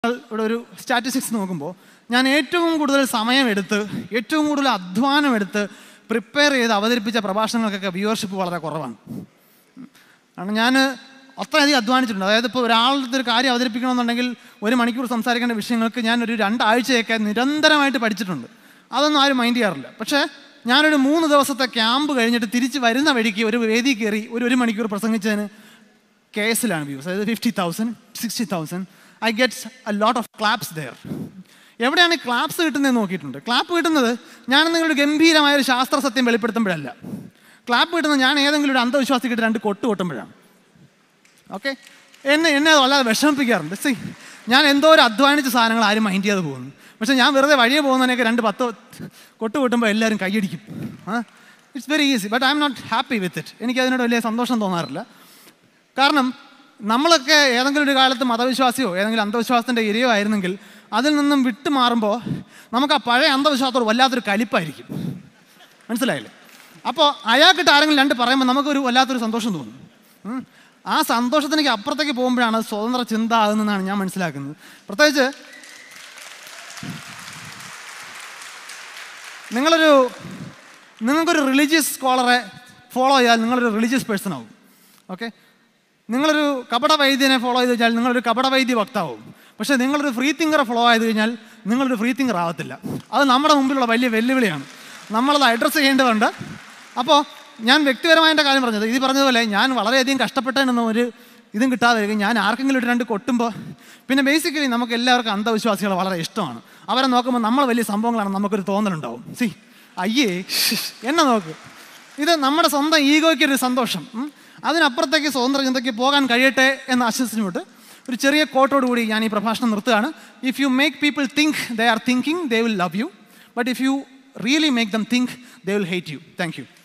ഇവിടെ ഒരു സ്റ്റാറ്റിസ്റ്റിക്സ് നോക്കുമ്പോൾ ഞാൻ ഏറ്റവും കൂടുതൽ സമയമെടുത്ത് ഏറ്റവും കൂടുതൽ അധ്വാനം എടുത്ത് പ്രിപ്പയർ ചെയ്ത് അവതരിപ്പിച്ച പ്രഭാഷണങ്ങൾക്കൊക്കെ വ്യൂവർഷിപ്പ് വളരെ കുറവാണ് കാരണം ഞാൻ അത്രയധികം അധ്വാനിച്ചിട്ടുണ്ട് അതായത് ഇപ്പോൾ ഒരാളുടെ ഒരു കാര്യം അവതരിപ്പിക്കണമെന്നുണ്ടെങ്കിൽ ഒരു മണിക്കൂർ സംസാരിക്കേണ്ട വിഷയങ്ങൾക്ക് ഞാൻ ഒരു രണ്ടാഴ്ചയൊക്കെ നിരന്തരമായിട്ട് പഠിച്ചിട്ടുണ്ട് അതൊന്നും ആരും മൈൻഡ് ചെയ്യാറില്ല പക്ഷേ ഞാനൊരു മൂന്ന് ദിവസത്തെ ക്യാമ്പ് കഴിഞ്ഞിട്ട് തിരിച്ച് വരുന്ന വഴിക്ക് ഒരു വേദി കയറി ഒരു ഒരു മണിക്കൂർ പ്രസംഗിച്ചതിന് കേസിലാണ് വ്യൂസ് അതായത് fifty thousand sixty thousand I gets a lot of claps there എവിടെയാണ് ക്ലാപ്സ് കിട്ടുന്നതെന്ന് നോക്കിയിട്ടുണ്ട് ക്ലാപ്പ് കിട്ടുന്നത് ഞാൻ നിങ്ങളൊരു ഗംഭീരമായ ഒരു ശാസ്ത്ര സത്യം വെളിപ്പെടുത്തുമ്പോഴല്ല ക്ലാപ്പ് കിട്ടുന്നത് ഞാൻ ഏതെങ്കിലും ഒരു അന്ധവിശ്വാസിക്കിട്ട് രണ്ട് കൊട്ട് കൊട്ടുമ്പോഴാണ് ഓക്കെ എന്നെ എന്നെ അത് വല്ലാതെ വിഷമിപ്പിക്കാറുണ്ട് സി ഞാൻ എന്തോ ഒരു അധ്വാനിച്ച സാധനങ്ങൾ ആരും മൈൻഡ് ചെയ്യാതെ പോകുന്നു പക്ഷേ ഞാൻ വെറുതെ വഴിയെ പോകുന്നതിനൊക്കെ രണ്ട് പത്ത് കൊട്ട് കൊട്ടുമ്പോൾ എല്ലാവരും കൈയടിക്കും ആ it's very easy but I am not happy with it എനിക്ക് അതിനോട് വലിയ സന്തോഷം തോന്നാറില്ല കാരണം നമ്മളൊക്കെ ഏതെങ്കിലും ഒരു കാലത്ത് മതവിശ്വാസിയോ ഏതെങ്കിലും അന്ധവിശ്വാസത്തിൻ്റെ ഇരയോ ആയിരുന്നെങ്കിൽ അതിൽ നിന്നും വിട്ടു മാറുമ്പോൾ നമുക്ക് ആ പഴയ അന്ധവിശ്വാസത്തോട് വല്ലാത്തൊരു കലിപ്പായിരിക്കും മനസ്സിലായില്ലേ അപ്പോൾ അയാൾക്കിട്ട് ആരെങ്കിലും രണ്ട് പറയുമ്പോൾ നമുക്കൊരു വല്ലാത്തൊരു സന്തോഷം തോന്നും ഉം. ആ സന്തോഷത്തിനേക്ക് അപ്പുറത്തേക്ക് പോകുമ്പോഴാണ് അത് സ്വതന്ത്ര ചിന്ത ആകുന്നതെന്നാണ് ഞാൻ മനസ്സിലാക്കുന്നത് പ്രത്യേകിച്ച് നിങ്ങളൊരു നിങ്ങൾക്കൊരു റിലീജിയസ് സ്കോളറെ ഫോളോ ചെയ്താൽ നിങ്ങളൊരു റിലീജിയസ് പേഴ്സൺ ആവും ഓക്കെ നിങ്ങളൊരു കപട വൈദ്യനെ ഫോളോ ചെയ്ത് കഴിഞ്ഞാൽ നിങ്ങളൊരു കപട വൈദ്യ ഭക്താവും പക്ഷേ നിങ്ങളൊരു ഫ്രീ തിങ്കറെ ഫോളോ ചെയ്ത് കഴിഞ്ഞാൽ നിങ്ങളൊരു ഫ്രീ തിങ്കർ ആവത്തില്ല അത് നമ്മുടെ മുമ്പിലുള്ള വലിയ വെല്ലുവിളിയാണ് നമ്മളത് അഡ്രസ്സ് ചെയ്യേണ്ടതുണ്ട് അപ്പോൾ ഞാൻ വ്യക്തിപരമായ എൻ്റെ കാര്യം പറഞ്ഞത് ഇത് പറഞ്ഞതുപോലെ ഞാൻ വളരെയധികം കഷ്ടപ്പെട്ടതിനൊന്നും ഒരു ഇതും കിട്ടാതെ വരികയും ഞാൻ ആർക്കെങ്കിലും ഒരു രണ്ട് കൊട്ടുമ്പോൾ പിന്നെ ബേസിക്കലി നമുക്ക് എല്ലാവർക്കും അന്ധവിശ്വാസികളെ വളരെ ഇഷ്ടമാണ് അവരെ നോക്കുമ്പോൾ നമ്മൾ വലിയ സംഭവങ്ങളാണ് നമുക്കൊരു തോന്നലുണ്ടാവും സി അയ്യേ എന്നെ നോക്ക് ഇത് നമ്മുടെ സ്വന്തം ഈഗോയ്ക്ക് ഒരു സന്തോഷം ഉം. അതിനപ്പുറത്തേക്ക് സ്വതന്ത്ര ചിന്തയ്ക്ക് പോകാൻ കഴിയട്ടെ എന്ന് ആശ്വസിച്ചുകൊണ്ട് ഒരു ചെറിയ കോട്ടോട് കൂടി ഞാൻ ഈ പ്രഭാഷണം നിർത്തുകയാണ് if you make people think they are thinking they will love you but if you really make them think they will hate you thank U